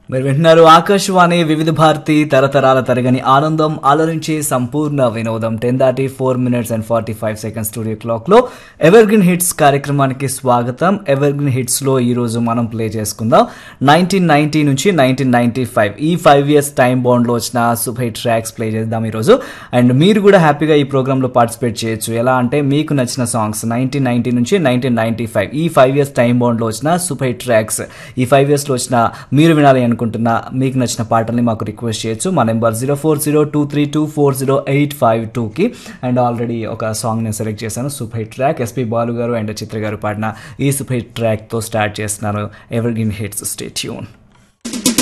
మీరు వింటున్నారు ఆకాశవాణి వివిధ భారతి తరతరాల తరగని ఆనందం అలరించే సంపూర్ణ వినోదం టెన్ దాటి four minutes and forty five seconds studio clock లో ఎవర్ గ్రీన్ హిట్స్ కార్యక్రమానికి స్వాగతం ఎవర్ గ్రీన్ హిట్స్ లో ఈ రోజు మనం ప్లే చేసుకుందాం నైన్టీన్ నైన్టీ నుంచి నైన్టీన్ నైన్టీ ఫైవ్ ఈ ఫైవ్ ఇయర్స్ టైం బాండ్ లో వచ్చిన సూపర్ హిట్ ట్రాక్స్ ప్లే చేద్దాం ఈ రోజు అండ్ మీరు కూడా హ్యాపీగా ఈ ప్రోగ్రామ్ లో పార్టిసిపేట్ చేయొచ్చు ఎలా అంటే మీకు నచ్చిన సాంగ్స్ నైన్టీన్ నైన్టీ నుంచి నైన్టీన్ నైన్టీ ఫైవ్ ఈ ఫైవ్ ఇయర్స్ టైం బాండ్ లో వచ్చిన సూపర్ హిట్ ట్రాక్స్ ఈ ఫైవ్ ఇయర్స్ లో వచ్చిన మీరు వినాలి అనుకుంటున్న మీకు నచ్చిన పాటల్ని మాకు రిక్వెస్ట్ చేయొచ్చు మా number zero four zero two three two four zero eight five టూకి అండ్ ఆల్రెడీ ఒక సాంగ్ నేను సెలెక్ట్ చేశాను super hit track SP Balu గారు అండ్ చిత్ర గారు పాడిన ఈ సూపర్ హిట్ ట్రాక్తో స్టార్ట్ చేస్తున్నాను evergreen hits stay tune